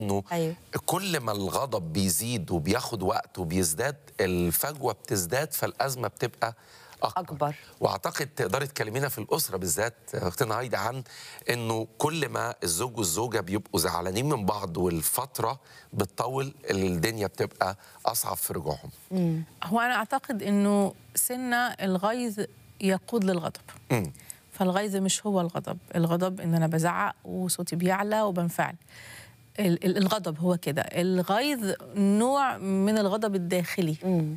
انه أيوة. كل ما الغضب بيزيد وبياخد وقت وبيزداد الفجوه بتزداد فالازمه بتبقى اكبر, أكبر. واعتقد تقدري تكلمينا في الاسره بالذات اختنا هايده عن انه كل ما الزوج والزوجه بيبقوا زعلانين من بعض والفتره بتطول الدنيا بتبقى اصعب في رجوعهم هو انا اعتقد انه سنه الغيظ يقود للغضب مم. فالغيظ مش هو الغضب الغضب ان انا بزعق وصوتي بيعلى وبنفعل ال- ال- الغضب هو كده الغيظ نوع من الغضب الداخلي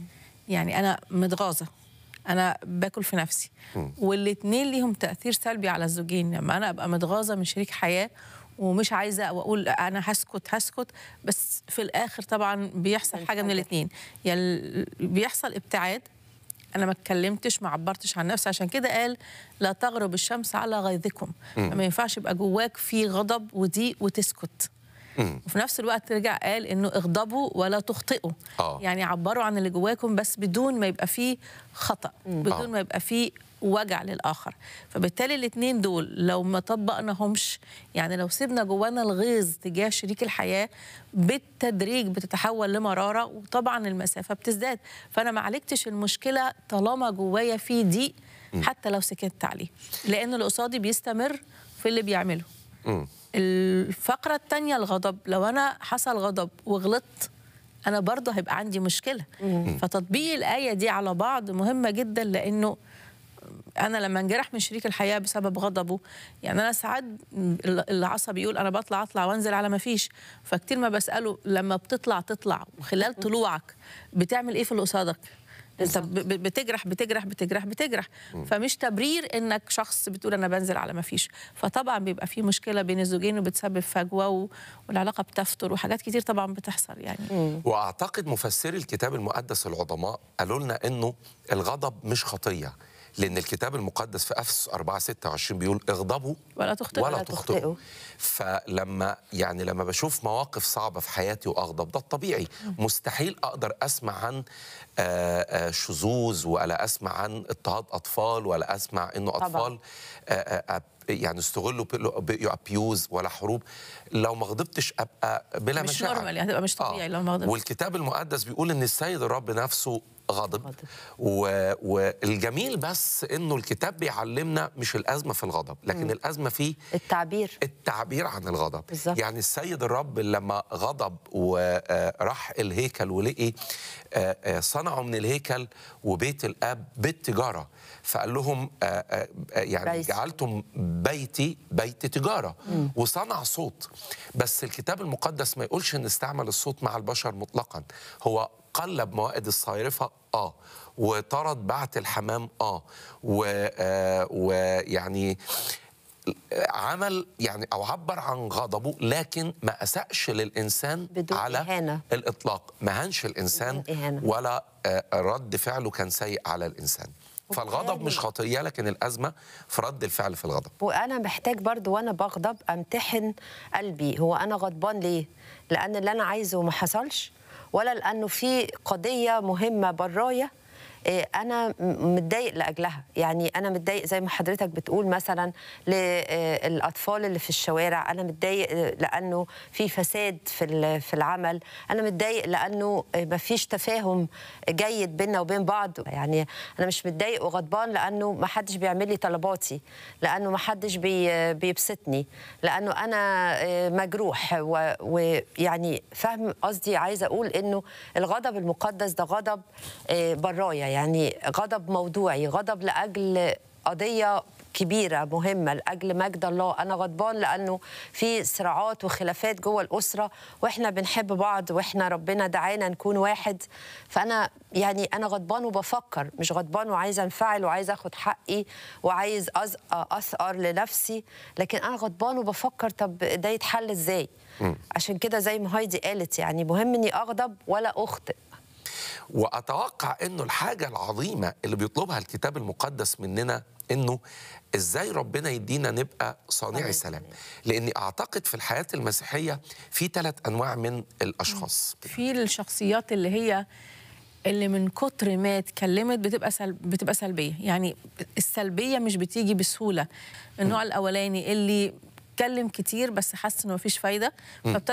يعني انا متغاظه انا باكل في نفسي والاتنين ليهم تاثير سلبي على الزوجين لما انا ابقى متغاظه من شريك حياه ومش عايزه واقول انا هسكت هسكت بس في الاخر طبعا بيحصل حاجه من الاثنين يعني ال- بيحصل ابتعاد انا ما اتكلمتش ما عبرتش عن نفسي عشان كده قال لا تغرب الشمس على غيظكم ما ينفعش يبقى جواك في غضب وضيق وتسكت وفي نفس الوقت رجع قال انه اغضبوا ولا تخطئوا آه. يعني عبروا عن اللي جواكم بس بدون ما يبقى فيه خطا بدون آه. ما يبقى فيه وجع للاخر فبالتالي الاثنين دول لو ما طبقناهمش يعني لو سيبنا جوانا الغيظ تجاه شريك الحياه بالتدريج بتتحول لمراره وطبعا المسافه بتزداد فانا ما عالجتش المشكله طالما جوايا في ضيق حتى لو سكت عليه لان اللي قصادي بيستمر في اللي بيعمله مم. الفقرة التانية الغضب لو أنا حصل غضب وغلطت أنا برضه هيبقى عندي مشكلة فتطبيق الآية دي على بعض مهمة جدا لأنه أنا لما انجرح من شريك الحياة بسبب غضبه يعني أنا ساعات العصبي يقول أنا بطلع أطلع وأنزل على ما فيش فكتير ما بسأله لما بتطلع تطلع وخلال طلوعك بتعمل إيه في اللي قصادك؟ انت ب- ب- بتجرح بتجرح بتجرح بتجرح فمش تبرير انك شخص بتقول انا بنزل على ما فيش فطبعا بيبقى في مشكله بين الزوجين وبتسبب فجوه و... والعلاقه بتفتر وحاجات كتير طبعا بتحصل يعني واعتقد مفسري الكتاب المقدس العظماء قالوا لنا انه الغضب مش خطيه لان الكتاب المقدس في افسس 4 26 بيقول اغضبوا ولا تخطئوا ولا ولا تخطئوا تخطئوا. فلما يعني لما بشوف مواقف صعبه في حياتي واغضب ده الطبيعي مستحيل اقدر اسمع عن آه، آه، شذوذ ولا اسمع عن اضطهاد اطفال ولا اسمع انه طبعاً. اطفال آه، آه، يعني استغلوا ابيوز ولا حروب لو ما غضبتش ابقى بلا مش مشاعر نورمال يعني هتبقى مش طبيعي لو ما غضبتش. والكتاب المقدس بيقول ان السيد الرب نفسه غضب غضب. و... والجميل بس انه الكتاب بيعلمنا مش الازمه في الغضب لكن الازمه في التعبير التعبير عن الغضب بالظبط. يعني السيد الرب لما غضب وراح الهيكل ولقي آه، آه، صنعوا من الهيكل وبيت الاب بيت تجاره فقال لهم آه، آه، آه، يعني بيت. جعلتم بيتي بيت تجاره وصنع صوت بس الكتاب المقدس ما يقولش ان استعمل الصوت مع البشر مطلقا هو قلب موائد الصيرفه اه وطرد بعت الحمام اه و- آه، ويعني عمل يعني او عبر عن غضبه لكن ما اساش للانسان بدون على إهانة. الاطلاق ما هنش الانسان بدون إهانة. ولا آه، رد فعله كان سيء على الانسان فالغضب مش خطيه لكن الازمه في رد الفعل في الغضب وانا محتاج برضو وانا بغضب امتحن قلبي هو انا غضبان ليه لان اللي انا عايزه ما حصلش ولا لانه في قضيه مهمه برايا إيه، انا م- متضايق لاجلها يعني انا متضايق زي ما حضرتك بتقول مثلا للاطفال اللي في الشوارع انا متضايق آه، لانه في فساد في ال- في العمل انا متضايق لانه ما فيش تفاهم جيد بيننا وبين بعض يعني انا مش متضايق وغضبان لانه ما حدش بيعمل لي طلباتي لانه ما حدش بي بيبسطني لانه انا آه، مجروح و- ويعني فاهم قصدي عايزه اقول انه الغضب المقدس ده غضب آه، برايا يعني غضب موضوعي غضب لاجل قضيه كبيره مهمه لاجل مجد الله انا غضبان لانه في صراعات وخلافات جوه الاسره واحنا بنحب بعض واحنا ربنا دعانا نكون واحد فانا يعني انا غضبان وبفكر مش غضبان وعايزه انفعل وعايزه اخد حقي وعايز أز- اثأر لنفسي لكن انا غضبان وبفكر طب ده يتحل ازاي عشان كده زي ما هايدي قالت يعني مهم اني اغضب ولا اخطئ واتوقع انه الحاجه العظيمه اللي بيطلبها الكتاب المقدس مننا انه ازاي ربنا يدينا نبقى صانعي صانعي سلام سلام. لاني اعتقد في الحياه المسيحيه في ثلاث انواع من الاشخاص في الشخصيات اللي هي اللي من كتر ما اتكلمت بتبقى سل... بتبقى سلبيه يعني السلبيه مش بتيجي بسهوله النوع الاولاني اللي اتكلم كتير بس حس انه مفيش فايده فابتدى